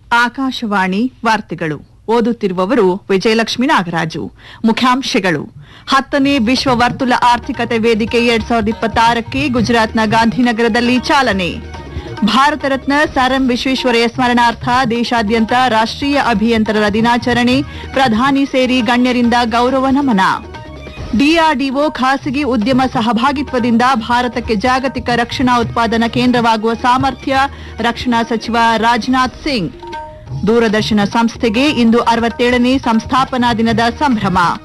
ಆಕಾಶವಾಣಿ ವಾರ್ತೆಗಳು ಓದುತ್ತಿರುವವರು ವಿಜಯಲಕ್ಷ್ಮಿ ನಾಗರಾಜು ಮುಖ್ಯಾಂಶಗಳು ಹತ್ತನೇ ವಿಶ್ವ ವರ್ತುಲ ಆರ್ಥಿಕತೆ ವೇದಿಕೆ ಎರಡ್ ಸಾವಿರದ ಇಪ್ಪತ್ತಾರಕ್ಕೆ ಗುಜರಾತ್ನ ಗಾಂಧಿನಗರದಲ್ಲಿ ಚಾಲನೆ ಭಾರತ ರತ್ನ ಸರ್ ಎಂ ವಿಶ್ವೇಶ್ವರಯ್ಯ ಸ್ಮರಣಾರ್ಥ ದೇಶಾದ್ಯಂತ ರಾಷ್ಟ್ರೀಯ ಅಭಿಯಂತರರ ದಿನಾಚರಣೆ ಪ್ರಧಾನಿ ಸೇರಿ ಗಣ್ಯರಿಂದ ಗೌರವ ನಮನ ಡಿಆರ್ಡಿಒ ಖಾಸಗಿ ಉದ್ಯಮ ಸಹಭಾಗಿತ್ವದಿಂದ ಭಾರತಕ್ಕೆ ಜಾಗತಿಕ ರಕ್ಷಣಾ ಉತ್ಪಾದನಾ ಕೇಂದ್ರವಾಗುವ ಸಾಮರ್ಥ್ಯ ರಕ್ಷಣಾ ಸಚಿವ ರಾಜನಾಥ್ ಸಿಂಗ್ ದೂರದರ್ಶನ ಸಂಸ್ಥೆಗೆ ಇಂದು ಅರವತ್ತೇಳನೇ ಸಂಸ್ಥಾಪನಾ ದಿನದ ಸಂಭ್ರಮ